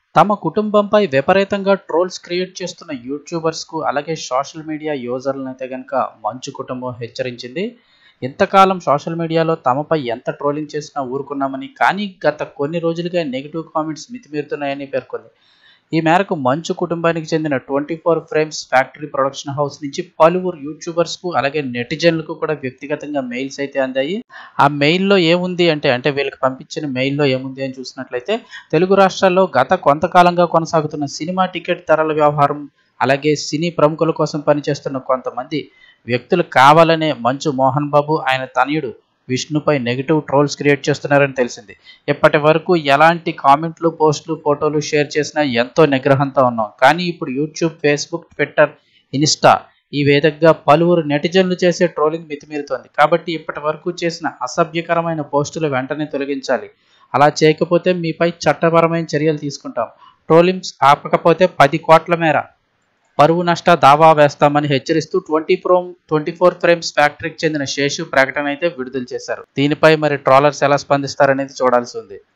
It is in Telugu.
తమ కుటుంబంపై విపరీతంగా ట్రోల్స్ క్రియేట్ చేస్తున్న యూట్యూబర్స్కు అలాగే సోషల్ మీడియా యూజర్లను అయితే కనుక మంచు కుటుంబం హెచ్చరించింది ఇంతకాలం సోషల్ మీడియాలో తమపై ఎంత ట్రోలింగ్ చేసినా ఊరుకున్నామని కానీ గత కొన్ని రోజులుగా నెగిటివ్ కామెంట్స్ మితిమీరుతున్నాయని పేర్కొంది ఈ మేరకు మంచు కుటుంబానికి చెందిన twenty four frames factory production house నుంచి పలువురు యూట్యూబర్స్కు అలాగే నెటిజన్లకు కూడా వ్యక్తిగతంగా మెయిల్స్ అయితే అందాయి ఆ మెయిల్లో ఏముంది అంటే అంటే వీళ్ళకి పంపించిన మెయిల్లో ఏముంది అని చూసినట్లయితే తెలుగు రాష్ట్రాల్లో గత కొంతకాలంగా కొనసాగుతున్న సినిమా టికెట్ ధరల వ్యవహారం అలాగే సినీ ప్రముఖుల కోసం పనిచేస్తున్న కొంతమంది వ్యక్తులు కావాలనే మంచు మోహన్ బాబు ఆయన తనయుడు విష్ణుపై నెగిటివ్ ట్రోల్స్ క్రియేట్ చేస్తున్నారని తెలిసింది ఇప్పటి వరకు ఎలాంటి కామెంట్లు పోస్టులు ఫోటోలు షేర్ చేసినా ఎంతో నిగ్రహంతో ఉన్నాం కానీ ఇప్పుడు యూట్యూబ్ ఫేస్బుక్ ట్విట్టర్ ఇన్స్టా ఈ వేదికగా పలువురు నెటిజన్లు చేసే ట్రోలింగ్ మితిమీరుతోంది కాబట్టి ఇప్పటి వరకు చేసిన అసభ్యకరమైన పోస్టులు వెంటనే తొలగించాలి అలా చేయకపోతే మీపై చట్టపరమైన చర్యలు తీసుకుంటాం ట్రోలింగ్స్ ఆపకపోతే పది కోట్ల మేర పరువు నష్ట దావా వేస్తామని హెచ్చరిస్తూ twenty from twenty four frames ఫ్యాక్టరీకి చెందిన శేషు ప్రకటన అయితే విడుదల చేశారు దీనిపై మరి ట్రోలర్స్ ఎలా స్పందిస్తారనేది చూడాల్సి ఉంది